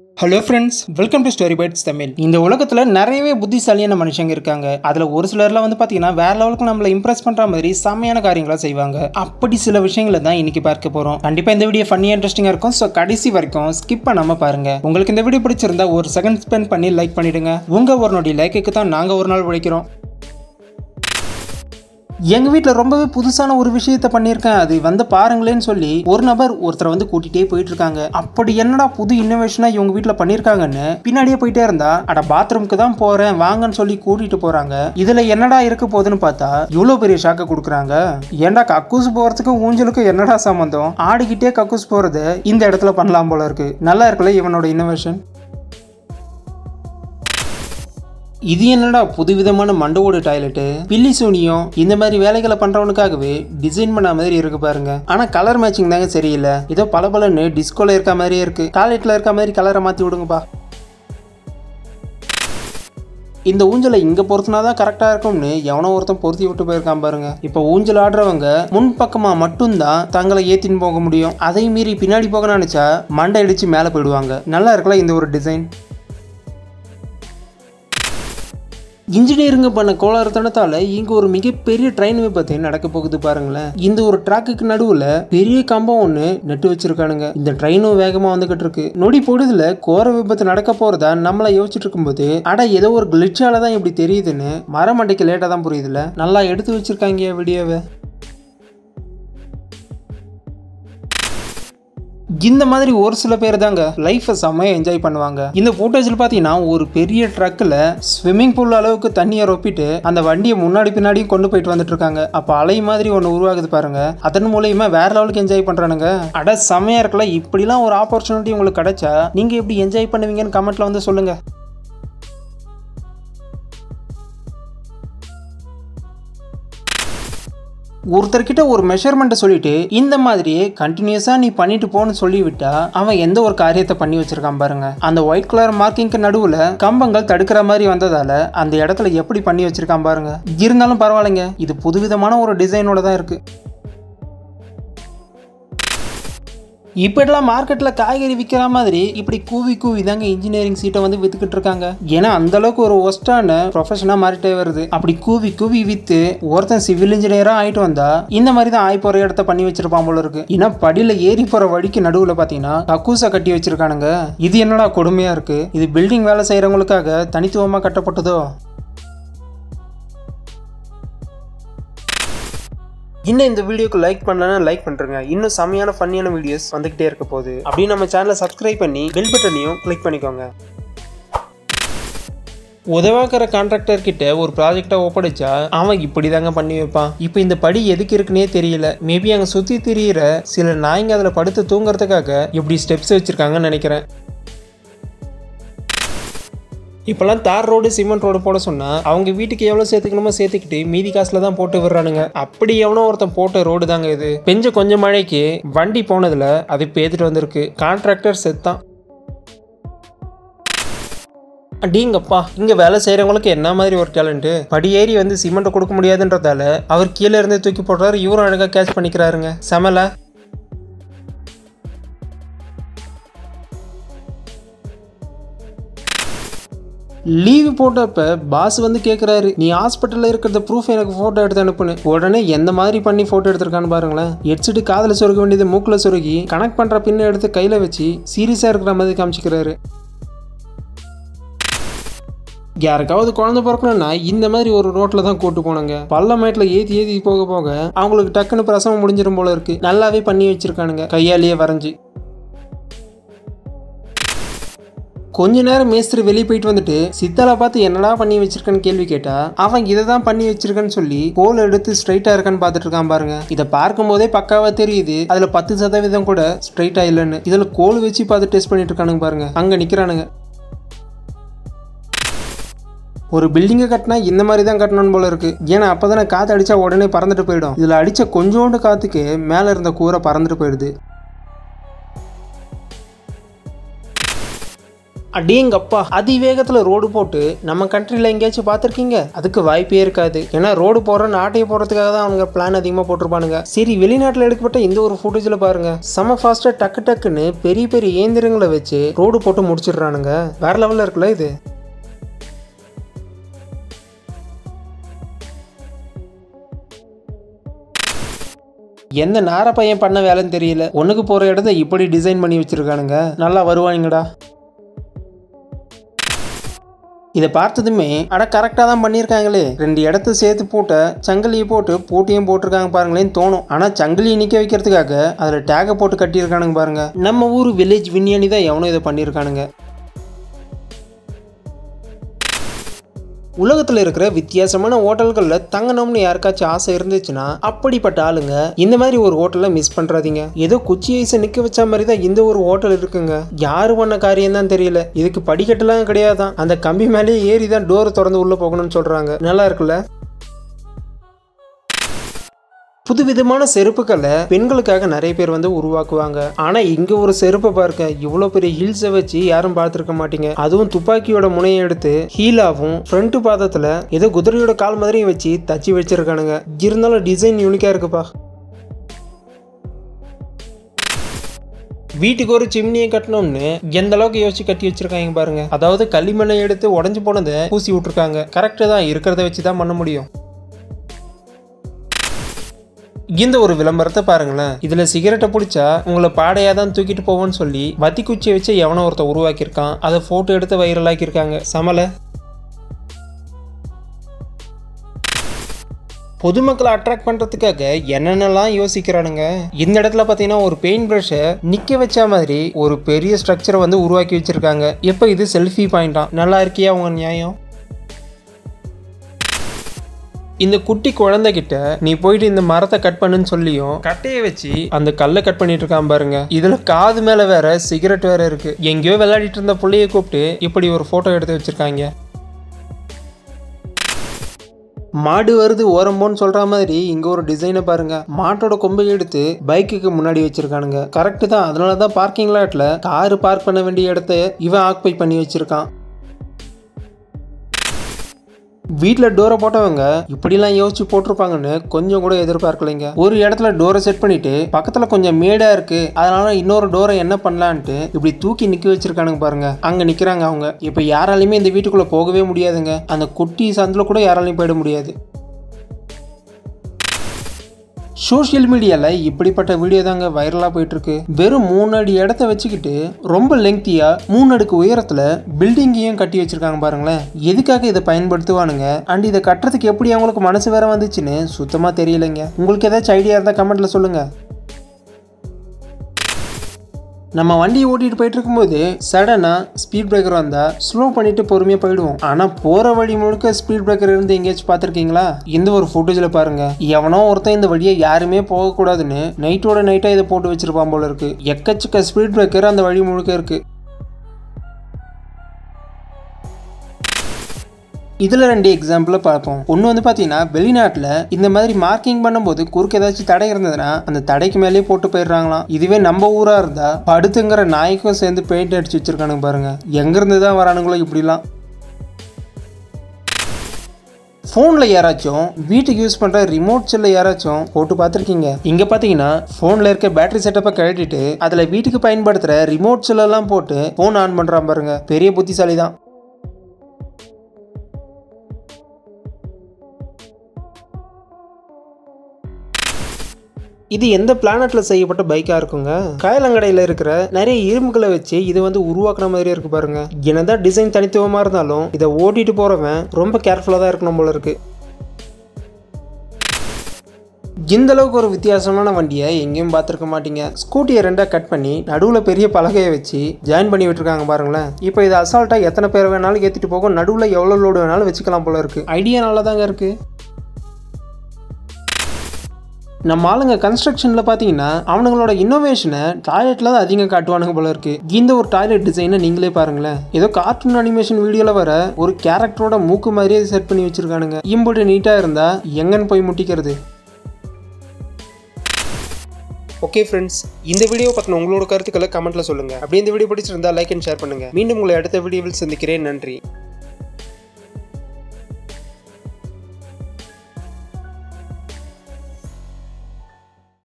hello friends welcome to story bytes Tamil இந்த உலகத்தில் நிறையவே புத்திசாலியான மனுஷங்க இருக்காங்க அதில் ஒரு சிலர்லாம் வந்து பார்த்தீங்கன்னா வேற லெவலுக்கு நம்மளை இம்ப்ரெஸ் பண்ணுற மாதிரி செம்மையான காரியங்களை செய்வாங்க அப்படி சில விஷயங்களை தான் இன்னைக்கு பார்க்க போகிறோம் கண்டிப்பாக இந்த வீடியோ ஃபன்னியாக இன்ட்ரெஸ்டிங்காக இருக்கும் ஸோ கடைசி வரைக்கும் ஸ்கிப் பண்ணாமல் பாருங்க உங்களுக்கு இந்த வீடியோ பிடிச்சிருந்தா ஒரு செகண்ட் ஸ்பெண்ட் பண்ணி லைக் பண்ணிடுங்க உங்கள் ஒரு நொடி லைக்குக்கு தான் நாங்கள் ஒரு நாள் உழைக்கிறோம் எங்க வீட்டில் ரொம்பவே புதுசான ஒரு விஷயத்த பண்ணியிருக்கேன் அது வந்து பாருங்களேன்னு சொல்லி ஒரு நபர் ஒருத்தரை வந்து கூட்டிகிட்டே போயிட்டு இருக்காங்க அப்படி என்னடா புது இன்னோவேஷனா இவங்க வீட்டில் பண்ணியிருக்காங்கன்னு பின்னாடியே போயிட்டே இருந்தா அட பாத்ரூம்க்கு தான் போறேன் வாங்கன்னு சொல்லி கூட்டிட்டு போறாங்க இதுல என்னடா இருக்க போகுதுன்னு பார்த்தா இவ்வளோ பெரிய ஷாக்கை கொடுக்குறாங்க ஏன்டா கக்கூஸ் போறதுக்கும் ஊஞ்சலுக்கும் என்னடா சம்மந்தம் ஆடிக்கிட்டே கக்கூஸ் போறது இந்த இடத்துல பண்ணலாம் போல இருக்கு நல்லா இருக்குல்ல இவனோட இன்னோவேஷன் இது என்னடா புதுவிதமான மண்டவோடு டாய்லெட்டு பில்லி சூனியம் இந்த மாதிரி வேலைகளை பண்றவனுக்காகவே டிசைன் பண்ண மாதிரி இருக்கு பாருங்க ஆனா கலர் மேட்சிங் தாங்க சரியில்லை ஏதோ பளபளன்னு டிஸ்கோல இருக்க மாதிரியே இருக்கு டாய்லெட்ல இருக்க மாதிரி கலரை மாத்தி விடுங்கப்பா இந்த ஊஞ்சலை இங்க பொருத்தினா தான் கரெக்டா இருக்கும்னு எவனோ ஒருத்தன் பொருத்தி விட்டு போயிருக்கான் பாருங்க இப்போ ஊஞ்சல் ஆடுறவங்க முன்பக்கமா மட்டும்தான் தங்களை ஏத்தின்னு போக முடியும் அதை மீறி பின்னாடி போக நினைச்சா மண்டை அடிச்சு மேலே போயிடுவாங்க நல்லா இருக்குல்ல இந்த ஒரு டிசைன் இன்ஜினியரிங் பண்ண கோளாறுத்தனத்தால இங்க ஒரு மிகப்பெரிய ட்ரெயின் விபத்து நடக்க போகுது பாருங்களேன் இந்த ஒரு ட்ராக்குக்கு நடுவுல பெரிய கம்பம் ஒண்ணு நட்டு வச்சிருக்கானுங்க இந்த ட்ரெயினும் வேகமா வந்துகிட்டு இருக்கு நொடி பொழுதுல கோர விபத்து நடக்க போறதா நம்மள யோசிச்சுட்டு இருக்கும்போது அட ஏதோ ஒரு கிளிச்சால தான் இப்படி தெரியுதுன்னு மரமண்டைக்கு லேட்டா தான் புரியுதுல நல்லா எடுத்து வச்சிருக்காங்க வீடியோவை இந்த மாதிரி ஒரு சில பேர் தாங்க லைஃப்பை செம்மையாக என்ஜாய் பண்ணுவாங்க இந்த ஃபோட்டோஸில் பார்த்தீங்கன்னா ஒரு பெரிய ட்ரக்கில் ஸ்விம்மிங் பூல் அளவுக்கு தண்ணியை ரொப்பிட்டு அந்த வண்டியை முன்னாடி பின்னாடியும் கொண்டு போயிட்டு வந்துட்டு இருக்காங்க அப்போ அலை மாதிரி ஒன்று உருவாகுது பாருங்க அதன் மூலயமா வேற லெவலுக்கு என்ஜாய் பண்ணுறானுங்க அட செம்மையாக இருக்கல இப்படிலாம் ஒரு ஆப்பர்ச்சுனிட்டி உங்களுக்கு கிடைச்சா நீங்கள் எப்படி என்ஜாய் பண்ணுவீங்கன்னு கமெண்ட்ல வந்து சொல்லுங்க ஒருத்தர்கிட்ட ஒரு மெஷர்மெண்ட்டை சொல்லிட்டு இந்த மாதிரியே கண்டினியூஸா நீ பண்ணிட்டு போன்னு சொல்லி விட்டா அவன் எந்த ஒரு காரியத்தை பண்ணி வச்சிருக்கான் பாருங்க அந்த ஒயிட் கலர் மார்க்கிங்க்கு நடுவுல கம்பங்கள் தடுக்கிற மாதிரி வந்ததால அந்த இடத்துல எப்படி பண்ணி வச்சிருக்கான் பாருங்க இருந்தாலும் பரவாயில்லைங்க இது புதுவிதமான ஒரு டிசைனோட தான் இருக்கு இப்படிலாம் மார்க்கெட்டில் காய்கறி விற்கிற மாதிரி இப்படி கூவி கூவி தாங்க இன்ஜினியரிங் சீட்டை வந்து வித்துக்கிட்டு இருக்காங்க ஏன்னா அந்த அளவுக்கு ஒரு ஒஸ்டான ப்ரொஃபஷனாக மாறிட்டே வருது அப்படி கூவி கூவி வித்து ஒருத்தன் சிவில் இன்ஜினியராக ஆயிட்டு வந்தா இந்த மாதிரி தான் ஆய் போகிற இடத்த பண்ணி வச்சிருப்பான் போல இருக்கு ஏன்னா படியில் ஏறி போகிற வழிக்கு நடுவில் பார்த்தீங்கன்னா கக்கூசா கட்டி வச்சிருக்கானுங்க இது என்னடா கொடுமையாக இருக்கு இது பில்டிங் வேலை செய்கிறவங்களுக்காக தனித்துவமாக கட்டப்பட்டதோ இன்னும் இந்த வீடியோக்கு லைக் பண்ணலன்னா லைக் பண்ணுறங்க இன்னும் செம்மையான ஃபன்னியான வீடியோஸ் வந்துகிட்டே இருக்க போகுது அப்படியே நம்ம சேனலை சப்ஸ்கிரைப் பண்ணி பெல் பட்டனையும் கிளிக் பண்ணிக்கோங்க உதவாக்கிற கான்ட்ராக்டர் கிட்ட ஒரு ப்ராஜெக்டை ஒப்படைச்சா அவன் இப்படி தாங்க பண்ணி வைப்பான் இப்போ இந்த படி எதுக்கு இருக்குன்னே தெரியல மேபி அங்கே சுற்றி திரியிற சில நாய்ங்க அதில் படுத்து தூங்குறதுக்காக இப்படி ஸ்டெப்ஸ் வச்சுருக்காங்கன்னு நினைக்கிறேன் இப்போல்லாம் தார் ரோடு சிமெண்ட் ரோடு போட சொன்னால் அவங்க வீட்டுக்கு எவ்வளோ சேர்த்துக்கணுமோ சேர்த்துக்கிட்டு மீதி காசில் தான் போட்டு விடுறானுங்க அப்படி எவனோ ஒருத்தன் போட்ட ரோடு தாங்க இது பெஞ்ச கொஞ்சம் மழைக்கு வண்டி போனதில் அது பேத்துட்டு வந்திருக்கு கான்ட்ராக்டர் செத்தான் அடிங்கப்பா இங்கே வேலை செய்கிறவங்களுக்கு என்ன மாதிரி ஒரு டேலண்ட்டு படி ஏறி வந்து சிமெண்ட்டை கொடுக்க முடியாதுன்றதால அவர் கீழே இருந்து தூக்கி போடுறாரு இவரும் அழகாக கேட்ச் பண்ணிக்கிறாருங்க செமலை லீவு போட்டப்ப பாஸ் வந்து கேட்குறாரு நீ ஹாஸ்பிட்டலில் இருக்கிறத ப்ரூஃப் எனக்கு ஃபோட்டோ எடுத்து அனுப்புன்னு உடனே எந்த மாதிரி பண்ணி ஃபோட்டோ எடுத்திருக்கான்னு பாருங்களேன் ஹெட்செட்டு காதில் சொருக வேண்டியது மூக்கில் சொருகி கனெக்ட் பண்ணுற பின்ன எடுத்து கையில் வச்சு சீரியஸாக இருக்கிற மாதிரி காமிச்சிக்கிறாரு யாருக்காவது குழந்தை பிறக்கணும்னா இந்த மாதிரி ஒரு ரோட்டில் தான் கூட்டு போனாங்க பள்ளமேட்டில் ஏற்றி ஏற்றி போக போக அவங்களுக்கு டக்குன்னு பிரசவம் முடிஞ்சிடும் போல இருக்கு நல்லாவே பண்ணி வச்சிருக்கானுங்க கையாலேயே வரைஞ்சி கொஞ்ச நேரம் மேஸ்திரி வெளியே போயிட்டு வந்துட்டு சித்தாலா பார்த்து என்னடா பண்ணி வச்சிருக்கன்னு கேள்வி கேட்டா அவன் இதை தான் பண்ணி வச்சிருக்கன்னு சொல்லி கோல் எடுத்து ஸ்ட்ரைட்டா இருக்கான்னு பார்த்துட்டு இருக்கான் பாருங்க இதை பார்க்கும் போதே பக்காவா தெரியுது அதுல பத்து சதவீதம் கூட ஸ்ட்ரைட்டா இல்லைன்னு இதுல கோல் வச்சு பார்த்து டெஸ்ட் பண்ணிட்டு இருக்கானுங்க பாருங்க அங்க நிக்கிறானுங்க ஒரு பில்டிங்கை கட்டினா இந்த மாதிரி தான் கட்டணும் போல இருக்கு ஏன்னா அப்பதானே காத்து அடிச்சா உடனே பறந்துட்டு போயிடும் இதுல அடிச்ச கொஞ்சோண்டு காத்துக்கு மேல இருந்த கூரை பறந்துட்டு போயிடுது அடேங்கப்பா அதிவேகத்துல ரோடு போட்டு நம்ம கண்ட்ரில எங்கேயாச்சும் பார்த்துருக்கீங்க அதுக்கு வாய்ப்பே இருக்காது ஏன்னா ரோடு போற நாட்டையை போறதுக்காக தான் அவங்க பிளான் அதிகமா போட்டிருப்பானுங்க சரி வெளிநாட்டுல எடுக்கப்பட்ட இந்த ஒரு ஃபுட்டேஜ்ல பாருங்க செம ஃபாஸ்டா டக்கு டக்குன்னு பெரிய பெரிய இயந்திரங்களை வச்சு ரோடு போட்டு முடிச்சிடுறானுங்க வேற லெவல்ல இருக்குல்ல இது எந்த நார பையன் பண்ண வேலைன்னு தெரியல ஒண்ணுக்கு போற இடத்த இப்படி டிசைன் பண்ணி வச்சிருக்கானுங்க நல்லா வருவானுங்கடா இதை பார்த்ததுமே அட கரெக்டாக தான் பண்ணியிருக்காங்களே ரெண்டு இடத்த சேர்த்து போட்ட சங்கிலியை போட்டு பூட்டியும் போட்டிருக்காங்க பாருங்களேன்னு தோணும் ஆனால் சங்கிலியை நிற்க வைக்கிறதுக்காக அதில் டேகை போட்டு கட்டியிருக்கானுங்க பாருங்க நம்ம ஊர் வில்லேஜ் விஞ்ஞானி தான் எவனோ இதை பண்ணியிருக்கானுங்க உலகத்தில் இருக்கிற வித்தியாசமான ஹோட்டல்களில் தங்கணும்னு யாருக்காச்சும் ஆசை இருந்துச்சுன்னா அப்படிப்பட்ட ஆளுங்க இந்த மாதிரி ஒரு ஹோட்டலில் மிஸ் பண்ணுறாதீங்க ஏதோ குச்சி ஐஸை நிற்க வச்ச மாதிரி தான் இந்த ஒரு ஹோட்டல் இருக்குங்க யாரு பண்ண காரியம் தான் தெரியல இதுக்கு படிக்கட்டுலாம் கிடையாதான் அந்த கம்பி மேலேயே ஏறி தான் டோர் திறந்து உள்ளே போகணும்னு சொல்கிறாங்க நல்லா இருக்குல்ல புதுவிதமான செருப்புகளை பெண்களுக்காக நிறைய பேர் வந்து உருவாக்குவாங்க ஆனா இங்க ஒரு செருப்பை பார்க்க இவ்வளோ பெரிய ஹீல்ஸை வச்சு யாரும் பார்த்துருக்க மாட்டீங்க அதுவும் துப்பாக்கியோட முனையை எடுத்து ஹீலாவும் ஃப்ரண்ட் பாதத்துல ஏதோ குதிரையோட கால் மாதிரியும் வச்சு தச்சு வச்சிருக்கானுங்க இருந்தாலும் டிசைன் யூனிக்கா இருக்குப்பா வீட்டுக்கு ஒரு சிம்னியை கட்டணும்னு எந்த அளவுக்கு யோசிச்சு கட்டி வச்சிருக்காங்க பாருங்க அதாவது களிமண்ணை எடுத்து உடஞ்சு போனதை பூசி விட்டுருக்காங்க கரெக்டு தான் இருக்கிறத வச்சு தான் பண்ண முடியும் இந்த ஒரு விளம்பரத்தை பாருங்களேன் இதுல சிகரெட்டை பிடிச்சா உங்களை பாடையா தான் தூக்கிட்டு போவோம்னு சொல்லி வத்தி குச்சியை வச்சு எவனோ ஒருத்த உருவாக்கியிருக்கான் அதை போட்டோ எடுத்து வைரலாக்கியிருக்காங்க சமல பொதுமக்களை அட்ராக்ட் பண்றதுக்காக என்னென்னலாம் யோசிக்கிறானுங்க இந்த இடத்துல பார்த்தீங்கன்னா ஒரு பெயிண்ட் ப்ரஷை நிக்க வச்ச மாதிரி ஒரு பெரிய ஸ்ட்ரக்சரை வந்து உருவாக்கி வச்சிருக்காங்க எப்போ இது செல்ஃபி பாயிண்டா நல்லா இருக்கியா உங்க நியாயம் இந்த குட்டி குழந்தைகிட்ட நீ போயிட்டு இந்த மரத்தை கட் பண்ணுன்னு சொல்லியும் கட்டையை வச்சு அந்த கல்லை கட் பண்ணிட்டு இருக்கான் பாருங்க இதுல காது மேல வேற சிகரெட் வேற இருக்கு எங்கேயோ விளையாடிட்டு இருந்த புள்ளைய கூப்பிட்டு இப்படி ஒரு போட்டோ எடுத்து வச்சிருக்காங்க மாடு வருது ஓரம்போன்னு சொல்ற மாதிரி இங்க ஒரு டிசைனை பாருங்க மாட்டோட கொம்பை எடுத்து பைக்குக்கு முன்னாடி வச்சிருக்கானுங்க கரெக்ட் தான் அதனால தான் பார்க்கிங் லாட்ல காரு பார்க் பண்ண வேண்டிய இடத்த இவன் ஆக்குபை பண்ணி வச்சிருக்கான் வீட்டில் டோரை போட்டவங்க இப்படிலாம் யோசிச்சு போட்டிருப்பாங்கன்னு கொஞ்சம் கூட எதிர்பார்க்கலைங்க ஒரு இடத்துல டோரை செட் பண்ணிட்டு பக்கத்துல கொஞ்சம் மேடா இருக்கு அதனால இன்னொரு டோரை என்ன பண்ணலான்ட்டு இப்படி தூக்கி நிக்க வச்சிருக்கானுங்க பாருங்க அங்க நிக்கிறாங்க அவங்க இப்ப யாராலையுமே இந்த வீட்டுக்குள்ள போகவே முடியாதுங்க அந்த குட்டி சந்தில் கூட யாராலையும் போயிட முடியாது சோஷியல் மீடியாவில் இப்படிப்பட்ட வீடியோ தாங்க வைரலாக போயிட்டு இருக்கு வெறும் மூணு அடி இடத்த வச்சுக்கிட்டு ரொம்ப லெங்க்தியா மூணு அடுக்கு உயரத்தில் பில்டிங்கையும் கட்டி வச்சிருக்காங்க பாருங்களேன் எதுக்காக இதை பயன்படுத்துவானுங்க அண்ட் இதை கட்டுறதுக்கு எப்படி அவங்களுக்கு மனசு வேற வந்துச்சுன்னு சுத்தமாக தெரியலைங்க உங்களுக்கு ஏதாச்சும் ஐடியா இருந்தால் கமெண்ட்ல சொல்லுங்க நம்ம வண்டியை ஓட்டிட்டு போயிட்டு இருக்கும்போது சடனா ஸ்பீட் பிரேக்கர் வந்தா ஸ்லோ பண்ணிட்டு பொறுமையா போயிடுவோம் ஆனா போற வழி முழுக்க ஸ்பீட் பிரேக்கர் இருந்து எங்கேயாச்சும் பார்த்துருக்கீங்களா இந்த ஒரு ஃபுட்டேஜ்ல பாருங்க எவனோ ஒருத்தன் இந்த வழியை யாருமே போகக்கூடாதுன்னு நைட்டோட நைட்டா இதை போட்டு வச்சிருப்பான் போல இருக்கு எக்கச்சக்க ஸ்பீட் பிரேக்கர் அந்த வழி முழுக்க இருக்கு இதில் ரெண்டு எக்ஸாம்பிளை பார்ப்போம் ஒன்று வந்து பார்த்தீங்கன்னா வெளிநாட்டில் இந்த மாதிரி மார்க்கிங் பண்ணும்போது குறுக்கு ஏதாச்சும் தடை இருந்ததுன்னா அந்த தடைக்கு மேலேயே போட்டு போயிடுறாங்களாம் இதுவே நம்ம ஊராக இருந்தால் படுத்துங்கிற நாய்க்கும் சேர்ந்து பெயிண்ட் அடிச்சு வச்சிருக்கானுங்க பாருங்க எங்கேருந்து தான் வரானுங்களோ இப்படிலாம் ஃபோனில் யாராச்சும் வீட்டுக்கு யூஸ் பண்ணுற ரிமோட் செல்ல யாராச்சும் போட்டு பார்த்துருக்கீங்க இங்கே பார்த்தீங்கன்னா ஃபோனில் இருக்க பேட்டரி செட்டப்பை கழட்டிட்டு அதில் வீட்டுக்கு பயன்படுத்துகிற ரிமோட் செல்லெல்லாம் போட்டு ஃபோன் ஆன் பண்ணுறான் பாருங்க பெரிய புத்திசாலி தான் இது எந்த பிளானட்ல செய்யப்பட்ட பைக்கா இருக்குங்க காயலங்கடையில் இருக்கிற நிறைய இரும்புகளை வச்சு இது வந்து உருவாக்குன மாதிரியே இருக்கு பாருங்க என்னதான் டிசைன் தனித்துவமா இருந்தாலும் இதை ஓட்டிட்டு போறவன் ரொம்ப கேர்ஃபுல்லா தான் இருக்கணும் போல இருக்கு இந்த அளவுக்கு ஒரு வித்தியாசமான வண்டியை எங்கேயும் பார்த்துருக்க மாட்டீங்க ஸ்கூட்டியை ரெண்டாக கட் பண்ணி நடுவில் பெரிய பலகையை வச்சு ஜாயின் பண்ணி விட்டுருக்காங்க பாருங்களேன் இப்போ இது அசால்ட்டாக எத்தனை பேர் வேணாலும் ஏற்றிட்டு போகும் நடுவில் எவ்வளோ லோடு வேணாலும் வச்சுக்கலாம் போல இருக்கு ஐடியா நல்லா தாங்க இருக்குது நம்ம ஆளுங்க கன்ஸ்ட்ரக்ஷனில் பார்த்தீங்கன்னா அவனுங்களோட இன்னோவேஷனை டாய்லெட்டில் தான் அதிகம் காட்டுவானுங்க போல இருக்கு இந்த ஒரு டாய்லெட் டிசைனை நீங்களே பாருங்களேன் ஏதோ கார்ட்டூன் அனிமேஷன் வீடியோவில் வர ஒரு கேரக்டரோட மூக்கு மாதிரியே செட் பண்ணி வச்சிருக்கானுங்க இம்புட்டு நீட்டாக இருந்தால் எங்கன்னு போய் முட்டிக்கிறது ஓகே ஃப்ரெண்ட்ஸ் இந்த வீடியோ பற்றின உங்களோட கருத்துக்களை கமெண்ட்ல சொல்லுங்க அப்படியே இந்த வீடியோ பிடிச்சிருந்தா லைக் அண்ட் ஷேர் பண்ணுங்க மீண்டும் உங்களை அடுத்த வீடியோவில் சந்திக்கிறேன் நன்றி